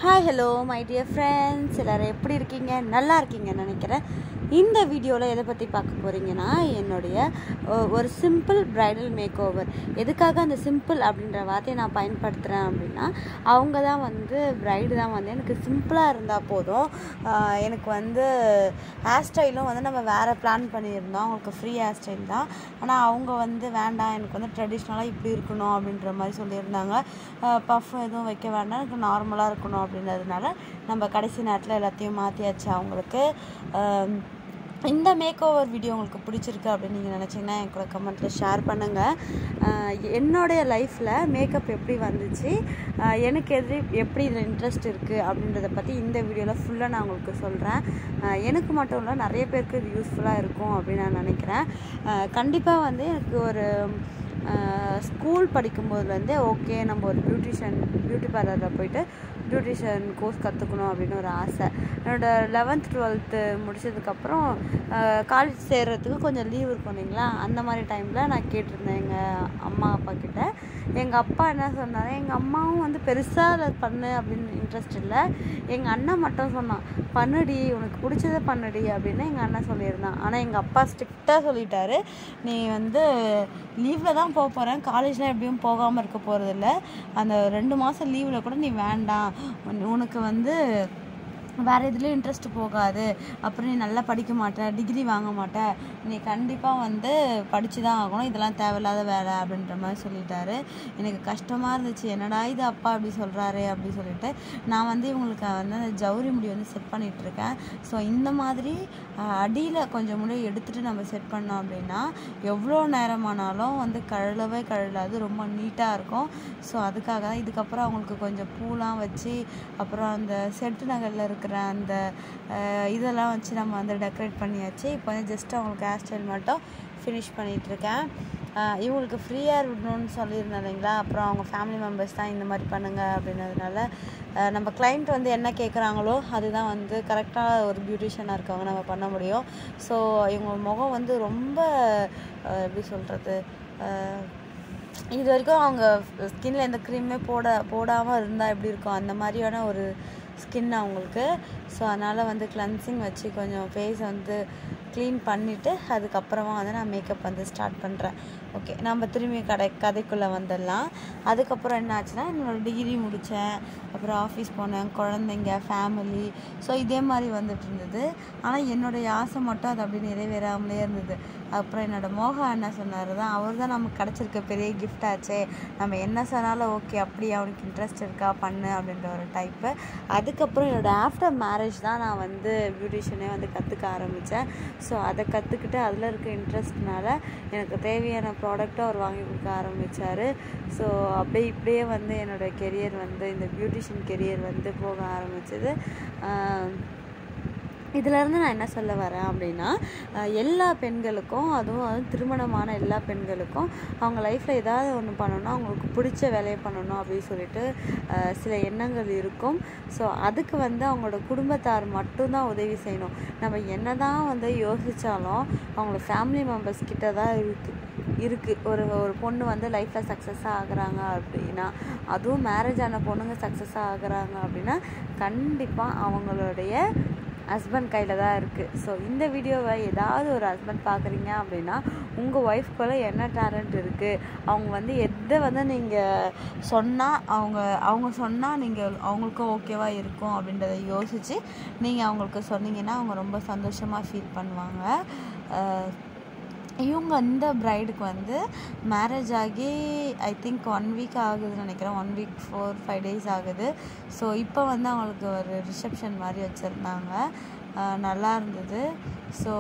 hi hello my dear friends எல்லோரும் எப்படி இருக்கீங்க நல்லா இருக்கீங்கன்னு நினைக்கிறேன் இந்த வீடியோவில் எதை பற்றி பார்க்க போகிறீங்கன்னா என்னுடைய ஒ- ஒரு சிம்பிள் பிரைடல் மேக் ஓவர் எதுக்காக அந்த சிம்பிள் அப்படின்ற வார்த்தையை நான் பயன்படுத்துகிறேன் அப்படின்னா அவங்க தான் வந்து பிரைடு தான் வந்து எனக்கு சிம்பிளாக இருந்தால் போதும் ஆஹ் எனக்கு வந்து ஹேர் ஸ்டைலும் வந்து நம்ம வேறு பிளான் பண்ணியிருந்தோம் அவங்களுக்கு ஃப்ரீ ஹேர் ஸ்டைல் தான் ஆனால் அவங்க வந்து வேண்டாம் எனக்கு வந்து ட்ரெடிஷ்னலாக இப்படி இருக்கணும் அப்படின்ற மாதிரி சொல்லியிருந்தாங்க பஃப் எதுவும் வைக்க வேண்டாம் எனக்கு நார்மலாக இருக்கணும் அப்படின்றதுனால நம்ம கடைசி நேரத்தில் எல்லாத்தையும் மாற்றியாச்சு அவங்களுக்கு ஆம், இந்த மேக் ஓவர் வீடியோ உங்களுக்கு பிடிச்சிருக்கு அப்படின்னு நீங்கள் நினச்சிங்கன்னா என் கூட கமெண்ட்டில் ஷேர் பண்ணுங்கள் என்னுடைய லைஃப்பில் மேக்கப் எப்படி வந்துச்சு ஆஹ் எனக்கு எது எப்படி இதில் இன்ட்ரெஸ்ட் இருக்குது அப்படின்றத பற்றி இந்த வீடியோவில் ஃபுல்லாக நான் உங்களுக்கு சொல்கிறேன் எனக்கு மட்டும் இல்லை நிறைய பேருக்கு இது யூஸ்ஃபுல்லாக இருக்கும் அப்படின்னு நான் நினைக்கிறேன் கண்டிப்பாக வந்து எனக்கு ஒரு ஸ்கூல் படிக்கும்போதுலேருந்தே ஓகே நம்ம ஒரு பியூட்டிஷியன் பியூட்டி பார்லரில் போயிட்டு பியூட்டிஷியன் கோர்ஸ் கற்றுக்கணும் அப்படின்னு ஒரு ஆசை என்னோட லெவன்த் டுவெல்த்து முடிச்சதுக்கப்புறம் காலேஜ் சேர்கிறதுக்கு கொஞ்சம் லீவ் இருக்கும் இல்லைங்களா அந்த மாதிரி டைமில் நான் கேட்டிருந்தேன் எங்கள் அம்மா அப்பா கிட்ட எங்கள் அப்பா என்ன சொன்னார் எங்கள் அம்மாவும் வந்து பெருசாக அதை பண்ணு அப்படின்னு இன்ட்ரெஸ்ட் இல்லை எங்கள் அண்ணன் மட்டும் சொன்னான் பண்ணுடி உனக்கு பிடிச்சதை பண்ணுடி அப்படின்னு எங்கள் அண்ணன் சொல்லியிருந்தான் ஆனால் எங்கள் அப்பா ஸ்ட்ரிக்டாக சொல்லிட்டாரு நீ வந்து லீவில் தான் போக போகிறேன் காலேஜ்லாம் எப்படியும் போகாமல் இருக்க போகிறதில்ல அந்த ரெண்டு மாதம் லீவில் கூட நீ வேண்டாம் உன்- உனக்கு வந்து வேறு எதுலேயும் இன்ட்ரெஸ்ட் போகாது அப்புறம் நீ நல்லா படிக்க மாட்ட டிகிரி வாங்க மாட்ட நீ கண்டிப்பாக வந்து படித்து தான் ஆகணும் இதெல்லாம் தேவையில்லாத வேலை அப்படின்ற மாதிரி சொல்லிட்டாரு எனக்கு கஷ்டமாக இருந்துச்சு என்னடா இது அப்பா அப்படி சொல்கிறாரு அப்படி சொல்லிட்டு நான் வந்து இவங்களுக்கு வந்து அந்த ஜவுரி முடி வந்து செட் பண்ணிட்டு இருக்கேன் ஸோ இந்த மாதிரி அடியில் கொஞ்சம் முடி எடுத்துகிட்டு நம்ம செட் பண்ணோம் அப்படின்னா எவ்வளோ நேரமானாலும் வந்து கழலவே கழலாது ரொம்ப நீட்டாக இருக்கும் ஸோ அதுக்காக தான் இதுக்கப்புறம் அவங்களுக்கு கொஞ்சம் பூலாம் வச்சு அப்புறம் அந்த செட்டு நகரில் இருக்கிற அந்த அஹ், இதெல்லாம் வச்சு நம்ம வந்து டெக்கரேட் பண்ணியாச்சு இப்போ வந்து ஜஸ்ட் அவங்களுக்கு ஹேர் ஸ்டைல் மட்டும் ஃபினிஷ் பண்ணிகிட்ருக்கேன் இவங்களுக்கு ஃப்ரீயாக விடணும்னு சொல்லியிருந்தேன் இல்லைங்களா அப்புறம் அவங்க ஃபேமிலி மெம்பர்ஸ் தான் இந்த மாதிரி பண்ணுங்க அப்படின்றதுனால அஹ், நம்ம கிளைண்ட் வந்து என்ன கேட்குறாங்களோ அதுதான் வந்து கரெக்டாக ஒரு பியூட்டிஷியனாக இருக்கவங்க நம்ம பண்ண முடியும் ஸோ இவங்க முகம் வந்து ரொம்ப அஹ், எப்படி சொல்கிறது இது வரைக்கும் அவங்க ஸ்கின்ல எந்த க்ரீமே போட போடாமல் இருந்தால் எப்படி இருக்கும் அந்த மாதிரியான ஒரு ஸ்கின் அவங்களுக்கு ஸோ அதனால் வந்து கிளன்சிங் வச்சு கொஞ்சம் ஃபேஸ் வந்து க்ளீன் பண்ணிவிட்டு அதுக்கப்புறமா வந்து நான் மேக்கப் வந்து ஸ்டார்ட் பண்ணுறேன் ஓகே நம்ம திரும்பி கடை கதைக்குள்ளே வந்துடலாம் அதுக்கப்புறம் என்ன ஆச்சுன்னா என்னோட டிகிரி முடித்தேன் அப்புறம் ஆஃபீஸ் போனேன் குழந்தைங்க ஃபேமிலி ஸோ இதே மாதிரி வந்துட்டு இருந்தது ஆனால் என்னுடைய ஆசை மட்டும் அது அப்படி நிறைவேறாமலே இருந்தது அப்புறம் என்னோட மோகா என்ன சொன்னார் தான் அவர் தான் நமக்கு கிடச்சிருக்க பெரிய gift ஆச்சே நம்ம என்ன சொன்னாலும் ஓகே அப்படி அவனுக்கு இன்ட்ரெஸ்ட் இருக்கா பண்ணு அப்படின்ற ஒரு டைப்பு அதுக்கப்புறம் என்னோட ஆஃப்டர் மேரேஜ் தான் நான் வந்து பியூட்டிஷியனே வந்து கற்றுக்க ஆரம்பித்தேன் ஸோ அதை கற்றுக்கிட்டு அதில் இருக்க இன்ட்ரெஸ்ட்னால எனக்கு தேவையான ப்ராடக்ட்டை அவர் வாங்கி கொடுக்க ஆரம்பித்தார் ஸோ அப்படியே இப்படியே வந்து என்னோட கெரியர் வந்து இந்த பியூட்டிஷியன் கெரியர் வந்து போக ஆரம்பிச்சது ஆஹ் இதிலேருந்து நான் என்ன சொல்ல வரேன் அப்படின்னா அஹ் எல்லா பெண்களுக்கும் அதுவும் வந்து திருமணமான எல்லா பெண்களுக்கும் அவங்க லைஃப்பில் ஏதாவது ஒன்று பண்ணணும் அவங்களுக்கு பிடிச்ச வேலையை பண்ணணும் அப்படின்னு சொல்லிட்டு அஹ் சில எண்ணங்கள் இருக்கும் ஸோ அதுக்கு வந்து அவங்களோட குடும்பத்தார் மட்டும்தான் உதவி செய்யணும் நம்ம என்ன தான் வந்து யோசித்தாலும் அவங்களோட ஃபேமிலி மெம்பர்ஸ் கிட்ட தான் இருக்குது இருக்குது ஒரு ஒரு பொண்ணு வந்து லைஃப்பில் சக்ஸஸாக ஆகுறாங்க அப்படின்னா அதுவும் மேரேஜ் ஆன பொண்ணுங்க சக்ஸஸாக ஆகுறாங்க அப்படின்னா கண்டிப்பாக அவங்களுடைய ஹஸ்பண்ட் கையில் தான் இருக்குது ஸோ இந்த வீடியோவை ஏதாவது ஒரு ஹஸ்பண்ட் பார்க்குறீங்க அப்படின்னா உங்கள் ஒய்ஃப்குள்ளே என்ன டேலண்ட் இருக்குது அவங்க வந்து எதை வந்து நீங்கள் சொன்னால் அவங்க அவங்க சொன்னால் நீங்கள் அவங்களுக்கும் ஓகேவா இருக்கும் அப்படின்றத யோசித்து நீங்கள் அவங்களுக்கு சொன்னீங்கன்னா அவங்க ரொம்ப சந்தோஷமாக ஃபீல் பண்ணுவாங்க அஹ் இவங்க இந்த ப்ரைடுக்கு வந்து மேரேஜ் ஆகி ஐ திங்க் ஒன் வீக் ஆகுதுன்னு நினைக்கிறேன் one week four five days ஆகுது ஸோ இப்போ வந்து அவங்களுக்கு ஒரு ரிசப்ஷன் மாதிரி வச்சுருந்தாங்க நல்லா இருந்தது so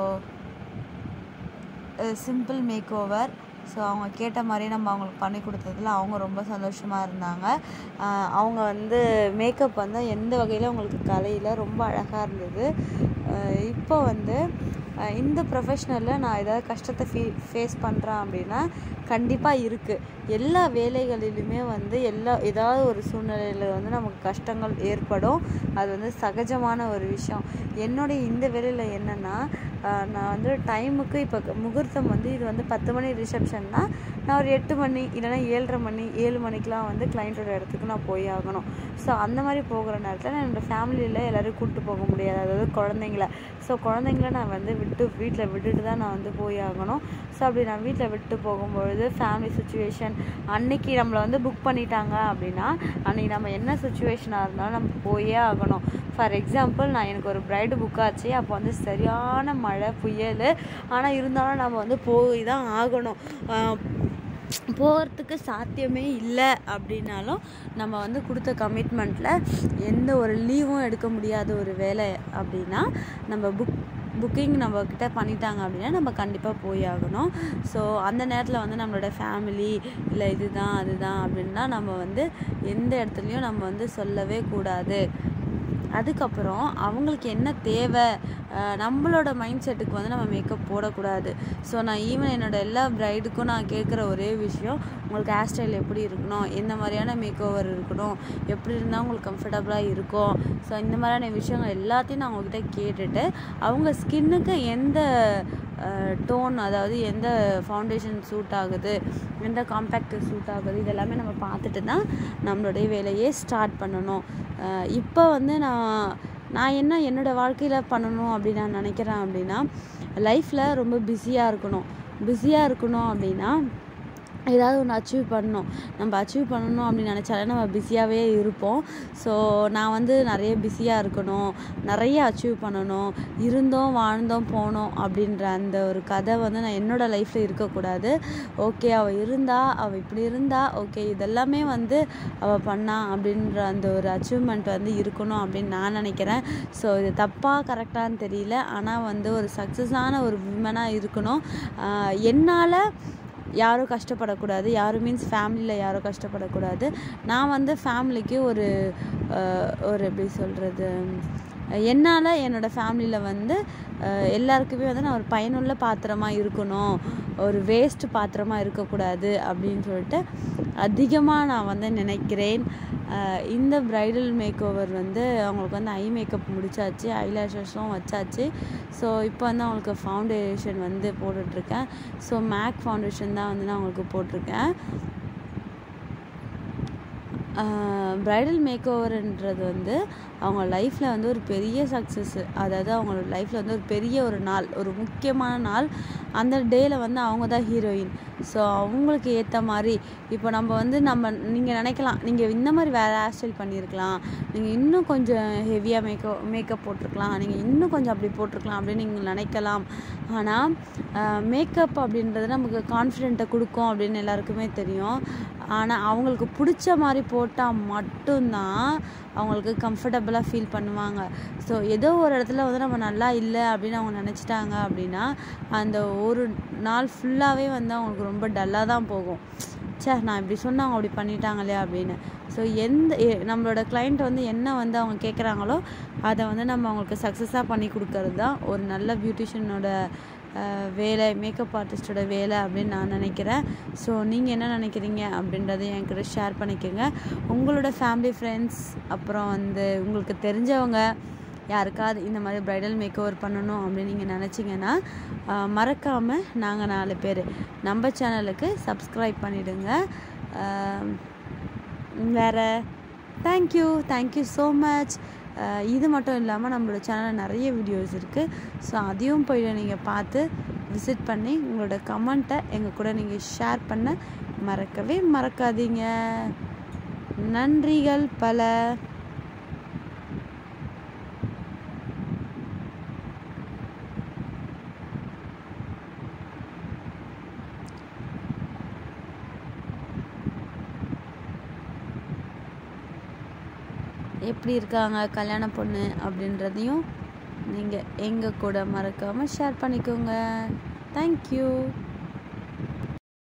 simple make over so அவங்க கேட்ட மாதிரி நம்ம அவங்களுக்கு பண்ணி கொடுத்ததுல அவங்க ரொம்ப சந்தோஷமாக இருந்தாங்க அஹ் அவங்க வந்து மேக்கப் வந்து எந்த வகையில் அவங்களுக்கு கலையில் ரொம்ப அழகாக இருந்தது அஹ் இப்போ வந்து அஹ் இந்த ப்ரொஃபஷ்னலில் நான் ஏதாவது கஷ்டத்தை ஃபீ ஃபேஸ் பண்ணுறேன் அப்படின்னா கண்டிப்பாக இருக்குது எல்லா வேலைகளிலுமே வந்து எல்லா ஏதாவது ஒரு சூழ்நிலையில் வந்து நமக்கு கஷ்டங்கள் ஏற்படும் அது வந்து சகஜமான ஒரு விஷயம் என்னுடைய இந்த வேலையில் என்னென்னா நான் வந்து டைமுக்கு இப்போ முகூர்த்தம் வந்து இது வந்து பத்து மணி ரிசப்ஷன்னா நான் ஒரு எட்டு மணி இல்லைன்னா ஏழரை மணி ஏழு மணிக்கெலாம் வந்து கிளைண்ட்டோட இடத்துக்கு நான் போய் ஆகணும் ஸோ அந்த மாதிரி போகிற நேரத்தில் நான் என்னோடய ஃபேமிலியில் எல்லோரும் கூப்பிட்டு போக முடியாது அதாவது குழந்தைங்கள ஸோ குழந்தைங்கள நான் வந்து விட்டு வீட்டில் விட்டுட்டு தான் நான் வந்து போய் ஆகணும் ஸோ அப்படி நான் வீட்டில் விட்டு போகும்பொழுது ஃபேமிலி சுச்சுவேஷன் அன்னைக்கு நம்மளை வந்து புக் பண்ணிட்டாங்க அப்படின்னா அன்னைக்கு நம்ம என்ன சுச்சுவேஷனாக இருந்தாலும் நம்ம போயே ஆகணும் ஃபார் எக்ஸாம்பிள் நான் எனக்கு ஒரு ப்ரைடு புக் ஆச்சு அப்போ வந்து சரியான மழை புயல் ஆனால் இருந்தாலும் நம்ம வந்து போய் தான் ஆகணும் ஆஹ் போகிறதுக்கு சாத்தியமே இல்லை அப்படின்னாலும் நம்ம வந்து கொடுத்த கமிட்மெண்ட்டில் எந்த ஒரு லீவும் எடுக்க முடியாத ஒரு வேலை அப்படின்னா நம்ம புக் புக்கிங் நம்மக்கிட்ட பண்ணிட்டாங்க அப்படின்னா நம்ம கண்டிப்பாக போய் ஆகணும் ஸோ அந்த நேரத்தில் வந்து நம்மளோட ஃபேமிலி இல்லை இதுதான் அதுதான் அப்படின்னா நம்ம வந்து எந்த இடத்துலையும் நம்ம வந்து சொல்லவே கூடாது அதுக்கப்புறம் அவங்களுக்கு என்ன தேவை அஹ் நம்மளோட மைண்ட் செட்டுக்கு வந்து நம்ம மேக்கப் போடக்கூடாது ஸோ நான் ஈவன் என்னோட எல்லா ப்ரைடுக்கும் நான் கேட்குற ஒரே விஷயம் உங்களுக்கு ஹேர் ஸ்டைல் எப்படி இருக்கணும் எந்த மாதிரியான மேக் ஓவர் இருக்கணும் எப்படி இருந்தால் உங்களுக்கு கம்ஃபர்டபுளாக இருக்கும் ஸோ இந்த மாதிரியான விஷயங்கள் எல்லாத்தையும் நான் அவங்கக்கிட்ட கேட்டுட்டு அவங்க ஸ்கின்னுக்கு எந்த டோன் அதாவது எந்த ஃபவுண்டேஷன் சூட் ஆகுது எந்த காம்பேக்ட் சூட் ஆகுது இதெல்லாமே நம்ம பார்த்துட்டு தான் நம்மளுடைய வேலையே ஸ்டார்ட் பண்ணணும் இப்போ வந்து நான் நான் என்ன என்னோடய வாழ்க்கையில் பண்ணணும் அப்படின்னு நான் நினைக்கிறேன் அப்படின்னா லைஃப்பில் ரொம்ப பிஸியாக இருக்கணும் பிஸியாக இருக்கணும் அப்படின்னா ஏதாவது ஒன்று அச்சீவ் பண்ணணும் நம்ம அச்சீவ் பண்ணணும் அப்படின்னு நினச்சாலே நம்ம பிஸியாகவே இருப்போம் ஸோ நான் வந்து நிறைய பிஸியாக இருக்கணும் நிறைய அச்சீவ் பண்ணணும் இருந்தோம் வாழ்ந்தோம் போனோம் அப்படின்ற அந்த ஒரு கதை வந்து நான் என்னோடய லைஃப்பில் இருக்கக்கூடாது ஓகே அவள் இருந்தா அவள் இப்படி இருந்தா ஓகே இதெல்லாமே வந்து அவள் பண்ணா அப்படின்ற அந்த ஒரு அச்சீவ்மெண்ட் வந்து இருக்கணும் அப்படின்னு நான் நினைக்கிறேன் ஸோ இது தப்பாக கரெக்டான்னு தெரியல ஆனால் வந்து ஒரு சக்ஸஸான ஒரு விமனாக இருக்கணும் ஆஹ் என்னால் யாரும் கஷ்டப்படக்கூடாது யாரும் மீன்ஸ் ஃபேமிலியில் யாரும் கஷ்டப்படக்கூடாது நான் வந்து ஃபேமிலிக்கு ஒரு அஹ், ஒரு எப்படி சொல்கிறது என்னால் என்னோடய ஃபேமிலியில் வந்து அஹ், எல்லாருக்குமே வந்து நான் ஒரு பயனுள்ள பாத்திரமாக இருக்கணும் ஒரு வேஸ்ட் பாத்திரமாக இருக்கக்கூடாது அப்படின்னு சொல்லிட்டு அதிகமாக நான் வந்து நினைக்கிறேன் அஹ், இந்த ப்ரைடல் மேக் ஓவர் வந்து அவங்களுக்கு வந்து ஐ மேக்கப் முடிச்சாச்சு ஐலாஷஸும் வச்சாச்சு ஸோ இப்போ வந்து அவங்களுக்கு ஃபவுண்டேஷன் வந்து போட்டுட்ருக்கேன் ஸோ மேக் ஃபவுண்டேஷன் தான் வந்து நான் அவங்களுக்கு போட்டிருக்கேன் ப்ரைடல் மேக் ஓவர்ன்றது வந்து அவங்க லைஃப்பில் வந்து ஒரு பெரிய சக்ஸஸ் அதாவது அவங்களோட லைஃப்பில் வந்து ஒரு பெரிய ஒரு நாள் ஒரு முக்கியமான நாள் அந்த டேயில் வந்து அவங்க தான் ஹீரோயின் ஸோ அவங்களுக்கு ஏற்ற மாதிரி இப்போ நம்ம வந்து நம்ம நீங்கள் நினைக்கலாம் நீங்கள் இந்த மாதிரி வேறு ஹேர் ஸ்டைல் பண்ணியிருக்கலாம் நீங்கள் இன்னும் கொஞ்சம் ஹெவியாக மேக்கப் மேக்கப் போட்டிருக்கலாம் நீங்கள் இன்னும் கொஞ்சம் அப்படி போட்டிருக்கலாம் அப்படின்னு நீங்கள் நினைக்கலாம் ஆனால் மேக்கப் அப்படின்றது நமக்கு கான்ஃபிடென்ட்டை கொடுக்கும் அப்படின்னு எல்லாருக்குமே தெரியும் ஆனால் அவங்களுக்கு பிடிச்ச மாதிரி போட்டால் மட்டும்தான் அவங்களுக்கு கம்ஃபர்டபுளாக ஃபீல் பண்ணுவாங்க ஸோ ஏதோ ஒரு இடத்துல வந்து நம்ம நல்லா இல்லை அப்படின்னு அவங்க நினச்சிட்டாங்க அப்படின்னா அந்த ஒரு நாள் ஃபுல்லாகவே வந்து அவங்களுக்கு ரொம்ப டல்லாக தான் போகும் ச்சே நான் இப்படி சொன்னா அவங்க அப்படி பண்ணிட்டாங்களே அப்படின்னு ஸோ எந்த எ- நம்மளோட client வந்து என்ன வந்து அவங்க கேட்குறாங்களோ அதை வந்து நம்ம அவங்களுக்கு சக்ஸஸாக பண்ணி கொடுக்கறது தான் ஒரு நல்ல பியூட்டிஷியனோட வேலை மேக்கப் ஆர்டிஸ்டோட வேலை அப்படின்னு நான் நினைக்கிறேன் ஸோ நீங்கள் என்ன நினைக்கிறீங்க அப்படின்றதையும் என்கிட்ட ஷேர் பண்ணிக்கோங்க உங்களோட ஃபேமிலி ஃப்ரெண்ட்ஸ் அப்புறம் வந்து உங்களுக்கு தெரிஞ்சவங்க யாருக்காவது இந்த மாதிரி ப்ரைடல் மேக் ஓவர் பண்ணணும் அப்படின்னு நீங்கள் நினச்சிங்கன்னா மறக்காமல் நாங்கள் நாலு பேர் நம்ம சேனலுக்கு சப்ஸ்கிரைப் பண்ணிவிடுங்க வேறு தேங்க்யூ தேங்க்யூ ஸோ மச் இது மட்டும் இல்லாமல் நம்மளோட சேனலில் நிறைய வீடியோஸ் இருக்குது ஸோ அதையும் போய் நீங்கள் பார்த்து விசிட் பண்ணி உங்களோட கமெண்ட்டை எங்கள் கூட நீங்கள் ஷேர் பண்ண மறக்கவே மறக்காதீங்க நன்றிகள் பல எப்படி இருக்காங்க கல்யாண பொண்ணு அப்படின்றதையும் நீங்கள் எங்கள் கூட மறக்காமல் ஷேர் பண்ணிக்கோங்க தேங்க்யூ